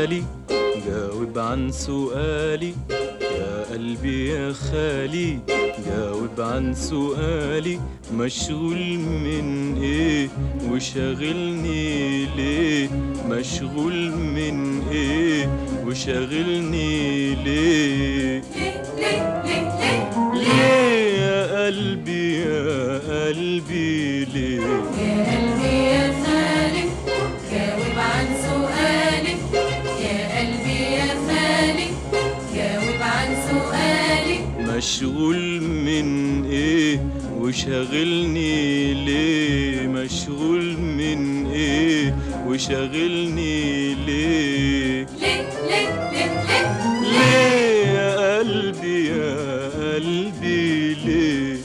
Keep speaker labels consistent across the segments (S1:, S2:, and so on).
S1: خالي جاوب عن سؤالي يا قلبي يا خالي جاوب عن سؤالي مشغول من ايه وشاغلني ليه مشغول من ايه وشاغلني ليه ليه يا قلبي يا قلبي ليه
S2: يا قلبي يا خالي جاوب عن سؤالي يا قلبي يا خالي جاوب عن سؤالي
S1: مشغول من ايه وشاغلني ليه مشغول من ايه وشاغلني ليه
S2: ليه ليه ليه ليه
S1: ليه يا قلبي يا قلبي ليه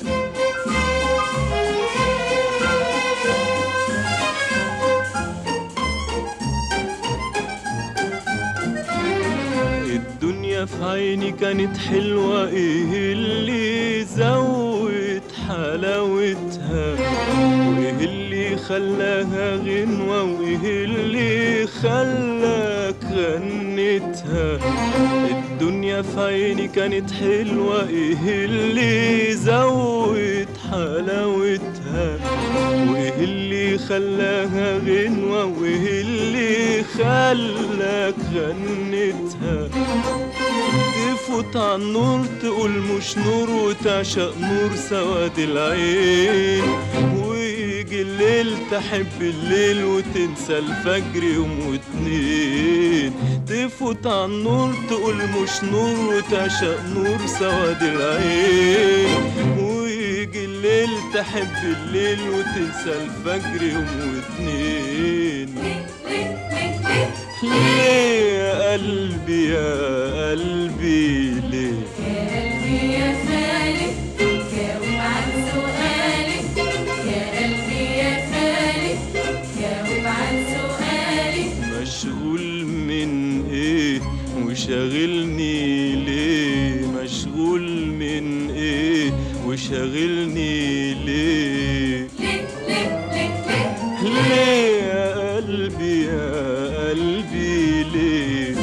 S1: الدنيا في عيني كانت حلوة ايه اللي زود حلاوتها وايه اللي خلاها غنوة وايه اللي خلاك غنتها الدنيا في عيني كانت حلوة ايه اللي زود حلاوتها وايه اللي خلاها غنوة وايه اللي خلاك غنتها تفوت على النور تقول مش نور وتعشق نور سواد العين ويجي الليل تحب الليل وتنسى الفجر يوم واتنين تفوت على النور تقول مش نور وتعشق نور سواد العين ويجي الليل تحب الليل وتنسى الفجر يوم واتنين
S2: ليه ليه ليه
S1: ليه يا قلبي يا قلبي ليه
S2: يا قلبي يا خالي جاوب عن سؤالي يا قلبي يا خالي جاوب عن سؤالي
S1: مشغول من ايه وشاغلني ليه مشغول من ايه وشاغلني ليه
S2: ليه ليه ليه ليه
S1: ليه يا قلبي يا قلبي ليه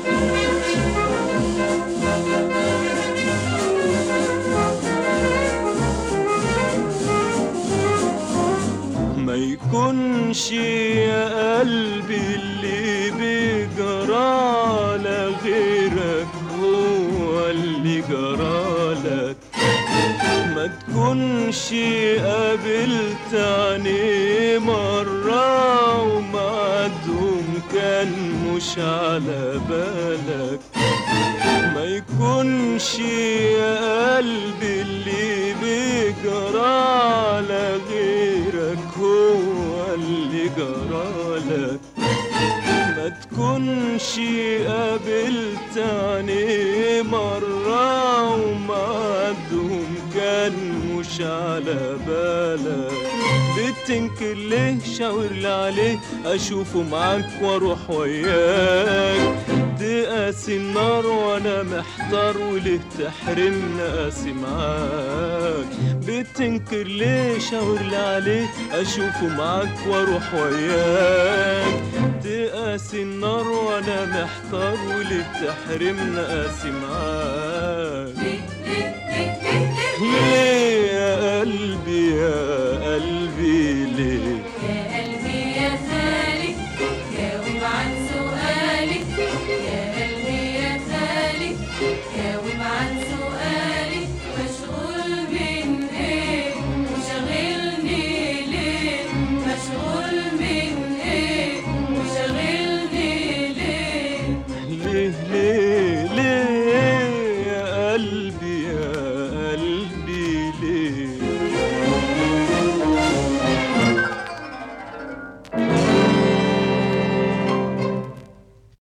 S1: ما يكونش يا قلبي اللي بيجرى غيرك هو اللي جرالك ما تكونش قابلت عينيه مرة ومعدهم كان مش على بالك ما يكونش يا قلبي اللي بيجرى على غيرك هو اللي جرالك ما تكونش قابلت عينيه مرة ومعدهم كان مش على بالك بتنكر ليه شاور لي عليه اشوفه معاك واروح وياك تقاسي النار وانا محتار وليه تحرمني قاسي معاك بتنكر ليه شاور لي عليه اشوفه معاك واروح وياك تقاسي النار وانا محتار وليه تحرمني قاسي معاك ليه يا قلبي يا قلبي ليه
S2: يا قلبي يا خالي جاوب عن سؤالي يا قلبي يا خالي جاوب عن